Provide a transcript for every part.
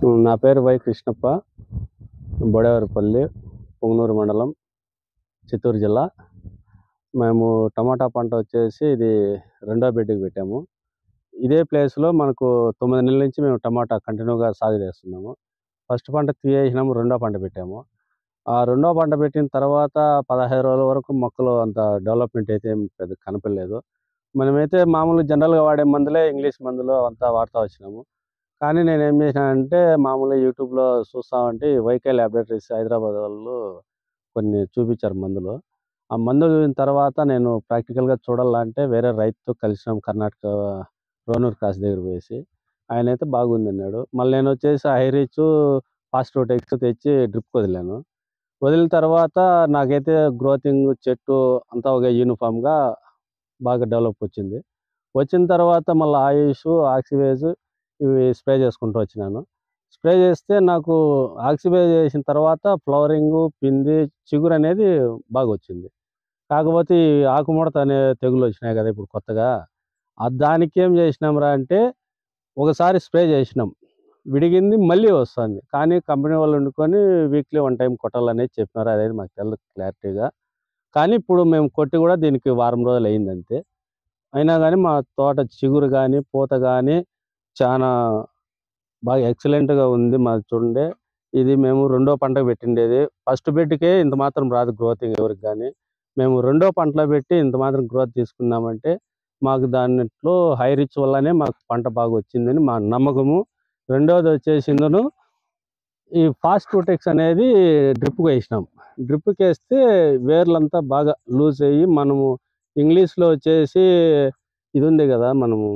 నా పేరు వై కృష్ణప్ప బొడేవరపల్లి పొంగనూరు మండలం చిత్తూరు జిల్లా మేము టమాటా పంట వచ్చేసి ఇది రెండో బెడ్కి పెట్టాము ఇదే ప్లేస్లో మనకు తొమ్మిది నెలల నుంచి మేము టమాటా కంటిన్యూగా సాగు చేస్తున్నాము ఫస్ట్ పంట తీయేసినాము రెండో పంట పెట్టాము ఆ రెండో పంట పెట్టిన తర్వాత పదహైదు రోజుల వరకు మొక్కలు అంత డెవలప్మెంట్ అయితే ఏం పెద్ద కనపడలేదు మనమైతే మామూలుగా జనరల్గా వాడే మందులే ఇంగ్లీష్ మందులు అంతా వాడుతూ వచ్చినాము కానీ నేను ఏం చేశానంటే మామూలుగా యూట్యూబ్లో చూస్తా ఉంటే వైకే ల్యాబొరేటరీస్ హైదరాబాద్ వాళ్ళు కొన్ని చూపించారు మందులు ఆ మందు చూసిన తర్వాత నేను ప్రాక్టికల్గా చూడాలంటే వేరే రైతుతో కలిసినాం కర్ణాటక రోనూర్ క్రాస్ దగ్గర పోయేసి ఆయన అయితే బాగుంది అన్నాడు మళ్ళీ నేను వచ్చేసి హైరీచ్ ఫాస్ట్ టెక్స్ తెచ్చి డ్రిప్ వదిలాను వదిలిన తర్వాత నాకైతే గ్రోతింగ్ చెట్టు అంతా ఒక యూనిఫామ్గా బాగా డెవలప్ వచ్చింది వచ్చిన తర్వాత మళ్ళీ ఆయుష్ ఆక్సివేజ్ ఇవి స్ప్రే చేసుకుంటూ వచ్చినాను స్ప్రే చేస్తే నాకు ఆక్సివేజ్ చేసిన తర్వాత ఫ్లవరింగ్ పిండి చిగురు అనేది బాగా వచ్చింది కాకపోతే ఈ ఆకుముడత అనే తెగులు వచ్చినాయి కదా ఇప్పుడు కొత్తగా ఆ దానికి ఏం చేసినాంరా అంటే ఒకసారి స్ప్రే చేసినాం విడిగింది మళ్ళీ వస్తుంది కానీ కంపెనీ వాళ్ళు వండుకొని వీక్లీ వన్ టైం కొట్టాలనేది చెప్పినారు అదేది మాకు తెలియదు క్లారిటీగా కానీ ఇప్పుడు మేము కొట్టి కూడా దీనికి వారం రోజులు అయింది అంతే అయినా కానీ మా తోట చిగురు కానీ పూత కానీ చాలా బాగా ఎక్సలెంట్గా ఉంది మా చూడండి ఇది మేము రెండో పంట పెట్టిండేది ఫస్ట్ బెడ్కే ఇంత మాత్రం రాదు గ్రోతింగ్ ఎవరికి కానీ మేము రెండో పంటలో పెట్టి ఇంత మాత్రం గ్రోత్ తీసుకున్నామంటే మాకు దాంట్లో హై రిచ్ వల్లనే మాకు పంట బాగా వచ్చిందని మా నమ్మకము రెండోది వచ్చేసిందను ఈ ఫాస్ట్ టెక్స్ అనేది డ్రిప్కి వేసినాం డ్రిప్కి వేస్తే వేర్లంతా బాగా లూజ్ అయ్యి మనము ఇంగ్లీష్లో వచ్చేసి ఇది ఉంది కదా మనము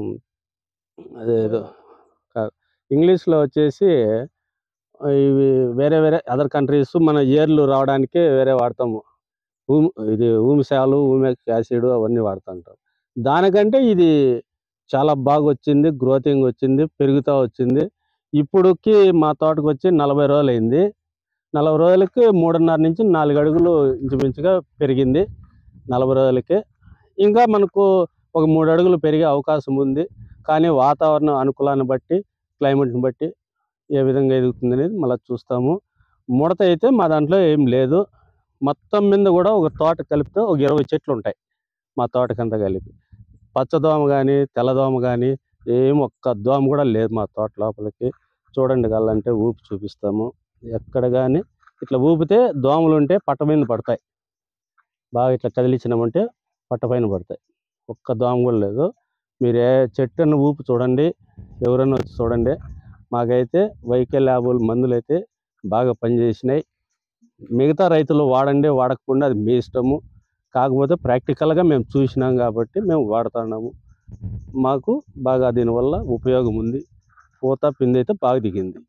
అదేదో కా- ఇంగ్లీష్లో వచ్చేసి ఇవి వేరే వేరే అదర్ కంట్రీస్ మన ఏర్లు రావడానికి వేరే వాడతాము ఊమ్ ఇది ఊమిశాలు ఊమెక్ యాసిడ్ అవన్నీ వాడుతుంటాం దానికంటే ఇది చాలా బాగా వచ్చింది గ్రోతింగ్ వచ్చింది పెరుగుతూ వచ్చింది ఇప్పుడుకి మా తోటకు వచ్చి నలభై రోజులు అయింది నలభై రోజులకి మూడున్నర నుంచి నాలుగు అడుగులు ఇంచుమించుగా పెరిగింది నలభై రోజులకి ఇంకా మనకు ఒక మూడు అడుగులు పెరిగే అవకాశం ఉంది కానీ వాతావరణం అనుకూలాన్ని బట్టి క్లైమేట్ని బట్టి ఏ విధంగా ఎదుగుతుంది అనేది మళ్ళీ చూస్తాము ముడత అయితే మా దాంట్లో ఏం లేదు మొత్తం మీద కూడా ఒక తోట కలిపితే ఒక ఇరవై చెట్లు ఉంటాయి మా తోటకంతా కలిపి పచ్చదోమ కానీ తెల్లదోమ కానీ ఏం ఒక్క దోమ కూడా లేదు మా తోట లోపలికి చూడండి కావాలంటే ఊపి చూపిస్తాము ఎక్కడ కానీ ఇట్లా ఊపితే దోమలు ఉంటే పట్ట మీద పడతాయి బాగా ఇట్లా కదిలించినామంటే పట్ట పైన పడతాయి ఒక్క దోమ కూడా లేదు మీరు ఏ చెట్టును ఊపి చూడండి ఎవరైనా వచ్చి చూడండి మాకైతే వైకే ల్యాబుల్ మందులు అయితే బాగా పనిచేసినాయి మిగతా రైతులు వాడండి వాడకుండా అది మీ ఇష్టము కాకపోతే ప్రాక్టికల్గా మేము చూసినాం కాబట్టి మేము వాడుతున్నాము మాకు బాగా దీనివల్ల ఉపయోగం ఉంది పూత పిండి అయితే బాగా దిగింది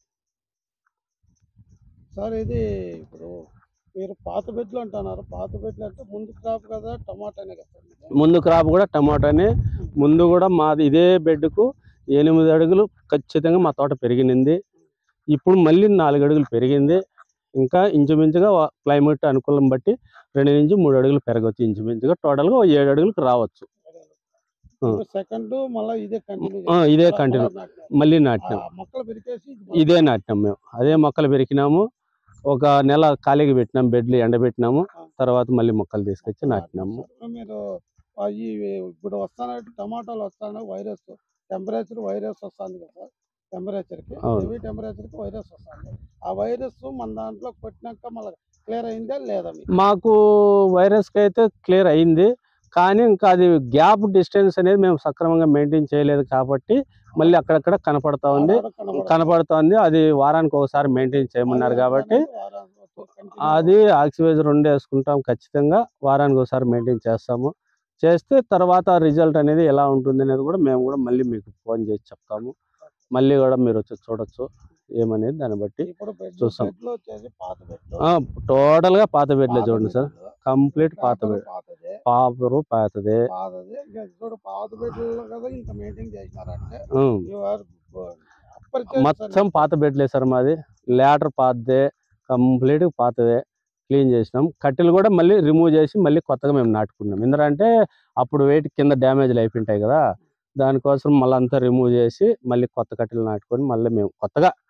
సార్ ఇది ఇప్పుడు మీరు పాత బెడ్లు అంటున్నారు పాత బెడ్లు అంటే ముందు క్రాప్ కదా టమాటానే కదా సార్ ఇది? ముందు క్రాప్ కూడా టమాటానే ముందు కూడా మాది ఇదే బెడ్కు ఎనిమిది అడుగులు ఖచ్చితంగా మా తోట పెరిగినింది ఇప్పుడు మళ్ళీ నాలుగు అడుగులు పెరిగింది ఇంకా ఇంచుమించుగా వా- క్లైమేట్ అనుకూలం బట్టి రెండు నుంచి మూడు అడుగులు పెరగవచ్చు ఇంచుమించుగా టోటల్గా ఓ ఏడు అడుగులకు రావచ్చు ఆ. ఇప్పుడు సెకండ్ మళ్ళీ ఇదే కంటిన్యూ ఆ, ఇదే continue. మళ్ళీ నాటినాం మొక్కలు పెరికేసి ఇది ఇదే నాటినాం మేము అదే మొక్కలు పెరికినాము ఒక నెల ఖాళీగా పెట్టినాం బెడ్లు ఎండబెట్టినాము తర్వాత మళ్ళీ మొక్కలు తీసుకొచ్చి నాటినాము సార్, మీరు ఆ ఈ ఇప్పుడు వస్తానంటే టమాటాలు వస్తాను వైరస్ టెంపరేచర్ వైరస్ వస్తుంది కదా టెంపరేచర్ కి అవును. హెవీ టెంపరేచర్ కి వైరస్ వస్తుంది ఆ వైరస్ మన దాంట్లో కొట్టినాక మళ్ళీ క్లియర్ అయిందా లేదా మీకు మాకు వైరస్కి అయితే క్లియర్ అయింది కానీ ఇంకా అది గ్యాప్ డిస్టెన్స్ అనేది మేము సక్రమంగా మెయింటైన్ చేయలేదు కాబట్టి మళ్ళీ అక్కడక్కడ కనపడతా ఉంది ఆడ కనబడదు. కనపడుతోంది అది వారానికి ఒకసారి మెయింటైన్ చేయమన్నారు కాబట్టి అది ఆక్సివైజ్ రెండు వేసుకుంటాం ఖచ్చితంగా వారానికి ఒకసారి మెయింటైన్ చేస్తాము చేస్తే తర్వాత రిజల్ట్ అనేది ఎలా ఉంటుంది అనేది కూడా మేము కూడా మళ్ళీ మీకు ఫోన్ చేసి చెప్తాము మళ్ళీ కూడా మీరు వచ్చి చూడొచ్చు ఏమనేది దాన్ని బట్టి ఇప్పుడు బెడ్ చూస్తాం. బెడ్లు వచ్చేసి పాత బెడ్లు ఆ, టోటల్గా పాత బెడ్లే పాత చూడండి సార్ బెడ్లు. కంప్లీట్ పాత పేపరు బెడ్ పాతదే పాపరు పాతదే పాతదే ఇంకా చూడు పాత బెడ్లు కదా ఇంత మెయింటైన్ చేసినారంటే ఉమ్. you are good. అప్పటికే మొత్తం పాత బెడ్లే సార్ మాది లేటర్ పాతదే కంప్లీట్ పాతదే క్లీన్ చేసినాం కట్టెలు కూడా మళ్ళీ రిమూవ్ చేసి మళ్ళీ కొత్తగా మేము నాటుకున్నాం ఎందుకంటే అప్పుడు వెయిట్ కింద డ్యామేజ్లు అయిపోయింటాయి కదా దానికోసం మళ్ళీ అంతా రిమూవ్ చేసి మళ్ళీ కొత్త కట్టెలు నాటుకొని మళ్ళీ మేము కొత్తగా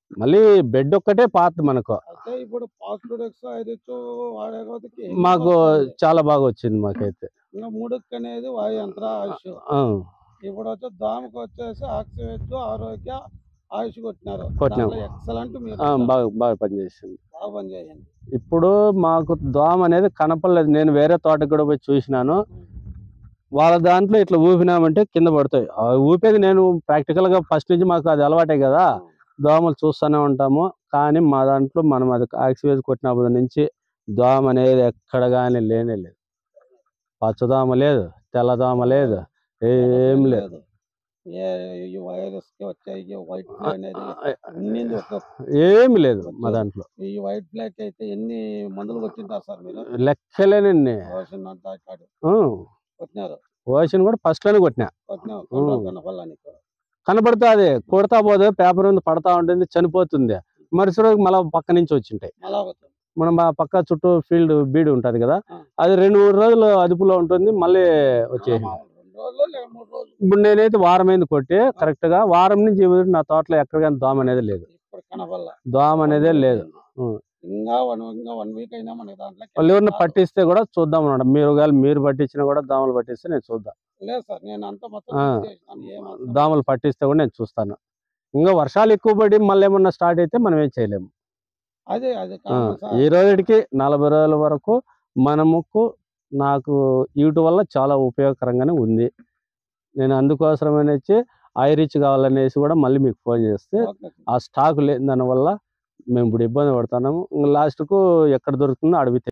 మళ్ళీ బెడ్ ఒక్కటే పాత మనకు అయితే ఇప్పుడు పాస్టోడెక్స్ ఐరిచ్ వాడే కొద్దికి మాకు చాలా బాగా వచ్చింది మాకైతే ఇంకా ముడుక్ అనేది వాయు యంత్ర ఆయుష్ ఆ, ఇప్పుడు వచ్చి దోమకు వచ్చేసి ఆక్సివేట్ ఆరోగ్య ఆయుష్ కొట్టినారు కొట్టినాం. ఎక్సలెంట్ మీరు ఆ, బాగా బాగా పనిచేసింది బాగా పనిచేయండి ఇప్పుడు మాకు దోమ అనేది కనపడలేదు నేను వేరే తోటకి కూడా పోయి చూసినాను వాళ్ళ దాంట్లో ఇట్లా ఊపినామంటే కింద పడతాయి ఆ ఊపేది నేను ప్రాక్టికల్ గా ఫస్ట్ నుంచి మాకు అది అలవాటే కదా దోమలు చూస్తూనే ఉంటాము కానీ మా దాంట్లో మనం అది ఆక్సివేజ్ కొట్టినప్పటి నుంచి దోమ అనేది ఎక్కడ కానీ లేనే లేదు పచ్చదోమ లేదు తెల్లదోమ లేదు ఏం లేదు ఏ ఈ వైరస్ కి వచ్చే ఈ వైట్ ఫ్లై అనేది అన్ని ఒక ఏమి లేదు మా దాంట్లో ఈ వైట్ బ్లాక్ అయితే ఎన్ని మందులు వచ్చింటారు సార్ మీరు లెక్కలేనండి ఓషన్ అంతా కాదు ఆ, కొట్టినారు ఓషన్ కూడా ఫస్ట్ లోనే కొట్టినా కొట్టినారు ఉం. కనపల్లానికి కనబడుతుంది కొడతా పోతే పేపర్ ఉంది పడతా ఉంటుంది చనిపోతుంది మరుసటి రోజు మళ్ళీ పక్క నుంచి వచ్చింటాయి మళ్ళా అవుతుంది మనం ఆ పక్క చుట్టూ ఫీల్డ్ బీడు ఉంటది కదా ఆ. అది రెండు మూడు రోజులు అదుపులో ఉంటుంది మళ్ళీ వచ్చేసింది రెండు రోజులు లేక మూడు రోజులు ఇప్పుడు నేనైతే వారం అయింది కొట్టి కరెక్ట్ గా వారం నుంచి ఈ వరకు నా తోటలో ఎక్కడ కానీ దోమ అనేది లేదు ఇప్పుడు కనపల్లా దోమ అనేదే లేదు ఉం. ఇంకా వన్ ఇంకా వన్ వీక్ అయినా మనకి దాంట్లో వాళ్ళు ఎవరిని పట్టిస్తే కూడా చూద్దాం అన్నమాట మీరు ఒకవేళ మీరు పట్టించినా కూడా దోమలు పట్టిస్తే నేను చూద్దాం లేదు సార్ నేను అంతా మొత్తం ఆ. చేసినాను ఏమాత్రం. దోమలు పట్టిస్తే కూడా నేను చూస్తాను ఇంకా వర్షాలు ఎక్కువ పడి మళ్ళీ ఏమన్నా స్టార్ట్ అయితే మనం ఏం చేయలేము అదే అదే ఆ, కావాలి సార్. ఈ రోజుకి నలభై రోజుల వరకు మనముకు నాకు వీటి వల్ల చాలా ఉపయోగకరంగానే ఉంది నేను అందుకోసమనేసి ఐరిచ్ కావాలనేసి కూడా మళ్ళీ మీకు ఫోన్ చేస్తే ఓకే సార్. ఆ స్టాక్ లేని దానివల్ల మేము ఇప్పుడు ఇబ్బంది పడుతున్నాము లాస్ట్కు ఎక్కడ దొరుకుతుందో అడిగితే